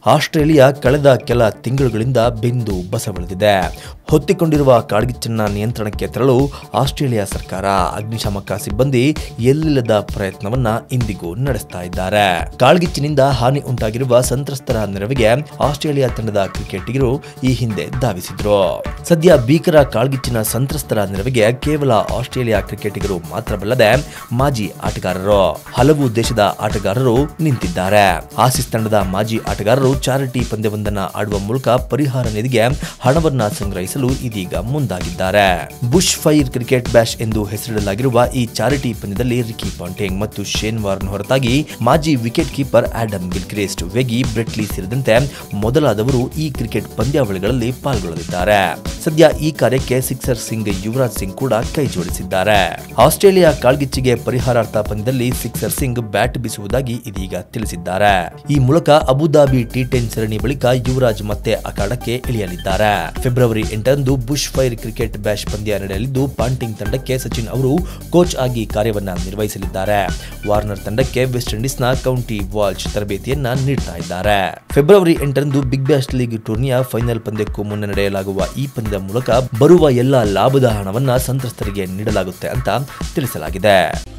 Australia ಕಳೆದ ಕೆಲ ತಿಂಗಳುಗಳಿಂದ ಬೆಂದು ಬಸವಳಿದಿದೆ ಹೊತ್ತಿಕೊಂಡಿರುವ ಕಾಡ್ಗಿಚ್ಚನ್ನ ನಿಯಂತ್ರಣಕ್ಕೆ ತರಲು ಆಸ್ಟ್ರೇಲಿಯಾ ಸರ್ಕಾರ ಅಗ್ನಿಶಾಮಕ ಸಿಬ್ಬಂದಿ ಎಲ್ಲಿಲ್ಲದ ಪ್ರಯತ್ನವನ್ನ ಇಂದಿಗೂ ನಡೆಸ್ತಾ ಇದ್ದಾರೆ ಕಾಳ್ಗಿಚ್ಚಿನಿಂದ ಹಾನಿ ಉಂಟಾಗಿರುವ ಸಂತ್ರಸ್ತರ ನೆರವಿಗೆ ಆಸ್ಟ್ರೇಲಿಯಾ ತಂಡದ ಕ್ರಿಕೆಟಿಗರು ಈ ಹಿಂದೆ ಧಾವಿಸಿದ್ರು ಸದ್ಯ ಭೀಕರ ಕಾಳ್ಗಿಚ್ಚಿನ ಸಂತ್ರಸ್ತರ ನೆರವಿಗೆ ಕೇವಲ ಆಸ್ಟ್ರೇಲಿಯಾ ಕ್ರಿಕೆಟಿಗರು ಮಾತ್ರವಲ್ಲದೆ ಮಾಜಿ ಆಟಗಾರರು ಹಲವು ದೇಶದ ಆಟಗಾರರು ನಿಂತಿದ್ದಾರೆ ಆಸೀಸ್ ತಂಡದ ಮಾಜಿ ಆಟಗಾರರು ಚಾರಿಟಿ ಪಂದ್ಯವೊಂದನ್ನ ಆಡುವ ಮೂಲಕ ಪರಿಹಾರ ನಿಧಿಗೆ ಹಣವನ್ನ ಸಂಗ್ರಹಿಸಲು ಇದೀಗ ಮುಂದಾಗಿದ್ದಾರೆ ಬುಷ್ ಫೈರ್ ಕ್ರಿಕೆಟ್ ಬ್ಯಾಶ್ ಎಂದು ಹೆಸರಿಡಲಾಗಿರುವ ಈ ಚಾರಿಟಿ ಪಂದ್ಯದಲ್ಲಿ ರಿಕಿ ಪಾಂಟಿಂಗ್ ಮತ್ತು ಶೇನ್ ವಾರ್ನ್ ಹೊರತಾಗಿ ಮಾಜಿ ವಿಕೆಟ್ ಕೀಪರ್ ಆಡಮ್ ಗಿಲ್ಕ್ರಿಸ್ಟ್ ವೆಗಿ ಬ್ರೆಟ್ಲಿ ಸೇರಿದಂತೆ ಮೊದಲಾದವರು ಈ ಕ್ರಿಕೆಟ್ ಪಂದ್ಯಾವಳಿಗಳಲ್ಲಿ ಪಾಲ್ಗೊಳ್ಳಲಿದ್ದಾರೆ ಸದ್ಯ ಈ ಕಾರ್ಯಕ್ಕೆ ಸಿಕ್ಸರ್ ಸಿಂಗ್ ಯುವರಾಜ್ ಸಿಂಗ್ ಕೂಡ ಕೈ ಜೋಡಿಸಿದ್ದಾರೆ ಆಸ್ಟ್ರೇಲಿಯಾ ಕಾಳ್ಗಿಚ್ಚಿಗೆ ಪರಿಹಾರಾರ್ಥ ಪಂದ್ಯದಲ್ಲಿ ಸಿಕ್ಸರ್ ಸಿಂಗ್ ಬ್ಯಾಟ್ ಬೀಸುವುದಾಗಿ ಇದೀಗ ತಿಳಿಸಿದ್ದಾರೆ ಈ ಮೂಲಕ ಅಬುದಾಬಿ ಟಿ ಟೆನ್ ಸರಣಿ ಬಳಿಕ ಯುವರಾಜ್ ಮತ್ತೆ ಅಖಾಡಕ್ಕೆ ಇಳಿಯಲಿದ್ದಾರೆ ಫೆಬ್ರವರಿ ಎಂಟರಂದು ಬುಷ್ ಫೈರ್ ಕ್ರಿಕೆಟ್ ಬ್ಯಾಶ್ ಪಂದ್ಯ ನಡೆಯಲಿದ್ದು ಪಾಂಟಿಂಗ್ ತಂಡಕ್ಕೆ ಸಚಿನ್ ಅವರು ಕೋಚ್ ಆಗಿ ಕಾರ್ಯವನ್ನ ನಿರ್ವಹಿಸಲಿದ್ದಾರೆ ವಾರ್ನರ್ ತಂಡಕ್ಕೆ ವೆಸ್ಟ್ ಇಂಡೀಸ್ನ ಕೌಂಟಿ ವಾಲ್ಚ್ ತರಬೇತಿಯನ್ನ ನೀಡ್ತಾ ಇದ್ದಾರೆ ಫೆಬ್ರವರಿ ಎಂಟರಂದು ಬಿಗ್ ಬ್ಯಾಶ್ ಲೀಗ್ ಟೂರ್ನಿಯ ಫೈನಲ್ ಪಂದ್ಯಕ್ಕೂ ಮುನ್ನ ನಡೆಯಲಾಗುವ ಈ ಪಂದ್ಯದ ಮೂಲಕ ಬರುವ ಎಲ್ಲ ಲಾಭದ ಹಣವನ್ನ ಸಂತ್ರಸ್ತರಿಗೆ ನೀಡಲಾಗುತ್ತೆ ಅಂತ ತಿಳಿಸಲಾಗಿದೆ